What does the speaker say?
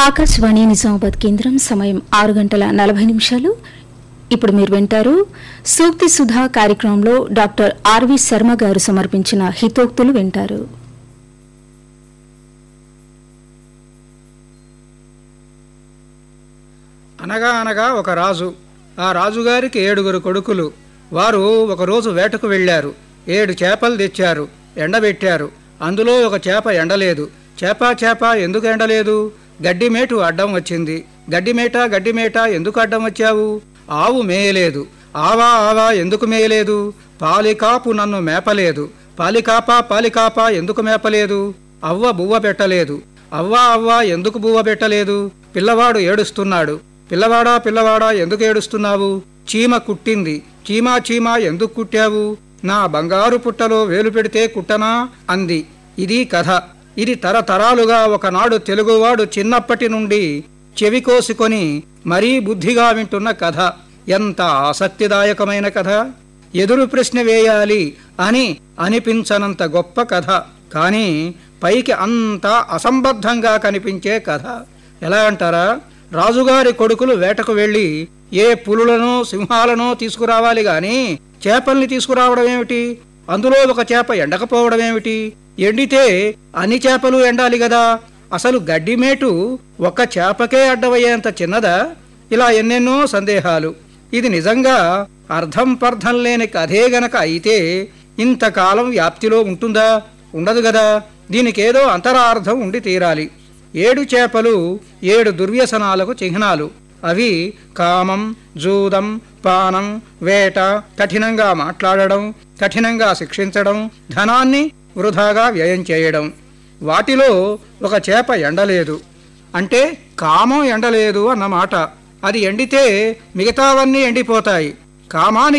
ఆకాశవాణి నిజామాబాద్ కేంద్రం సమయం ఆరు గంటల నలభై నిమిషాలు ఇప్పుడు మీరు వింటారు సూక్తి సుధా కార్యక్రమంలో డాక్టర్ ఆర్వి శర్మ గారు సమర్పించిన హితోక్తులు వింటారు అనగా అనగా ఒక రాజు ఆ రాజుగారికి ఏడుగురు కొడుకులు వారు ఒకరోజు వేటకు వెళ్ళారు ఏడు చేపలు తెచ్చారు ఎండబెట్టారు అందులో ఒక చేప ఎండలేదు చేప చేప ఎందుకు ఎండలేదు గడ్డి మేటు అడ్డం వచ్చింది గడ్డి మేట గడ్డి మేట ఎందుకు అడ్డం వచ్చావు ఆవు మేయలేదు ఆవా ఆవా ఎందుకు మేయలేదు పాలికాపు నన్ను మేపలేదు పాలికాప పాలికాప ఎందుకు మేపలేదు అవ్వ బువ్వ పెట్టలేదు అవ్వా అవ్వా ఎందుకు బువ్వ పెట్టలేదు పిల్లవాడు ఏడుస్తున్నాడు పిల్లవాడా పిల్లవాడా ఎందుకు ఏడుస్తున్నావు చీమ కుట్టింది చీమా చీమా ఎందుకు కుట్టావు నా బంగారు పుట్టలో వేలు పెడితే కుట్టనా అంది ఇది కథ ఇది తరతరాలుగా ఒకనాడు తెలుగువాడు చిన్నప్పటి నుండి చెవి కోసుకొని మరీ బుద్ధిగా వింటున్న కథ ఎంత ఆసక్తిదాయకమైన కథ ఎదురు ప్రశ్న వేయాలి అని అనిపించనంత గొప్ప కథ కానీ పైకి అంత అసంబద్ధంగా కనిపించే కథ ఎలా అంటారా రాజుగారి కొడుకులు వేటకు వెళ్ళి ఏ పులులను సింహాలను తీసుకురావాలి గాని చేపల్ని తీసుకురావడం ఏమిటి అందులో ఒక చేప ఎండకపోవడం ఏమిటి ఎండితే అన్ని చేపలు ఎండాలి గదా అసలు గడ్డిమేటు ఒక్క చేపకే అడ్డమయ్యేంత చిన్నదా ఇలా ఎన్నెన్నో సందేహాలు ఇది నిజంగా అర్థం పర్థం లేని కథే గనక అయితే ఇంతకాలం వ్యాప్తిలో ఉంటుందా ఉండదు గదా దీనికేదో అంతరార్థం ఉండి తీరాలి ఏడు చేపలు ఏడు దుర్వ్యసనాలకు చిహ్నాలు అవి కామం జూదం పానం వేట కఠినంగా మాట్లాడడం కఠినంగా శిక్షించడం ధనాన్ని వృధాగా వ్యయం చేయడం వాటిలో ఒక చేప ఎండలేదు అంటే కామం ఎండలేదు అన్నమాట అది ఎండితే మిగతావన్నీ ఎండిపోతాయి కామానికి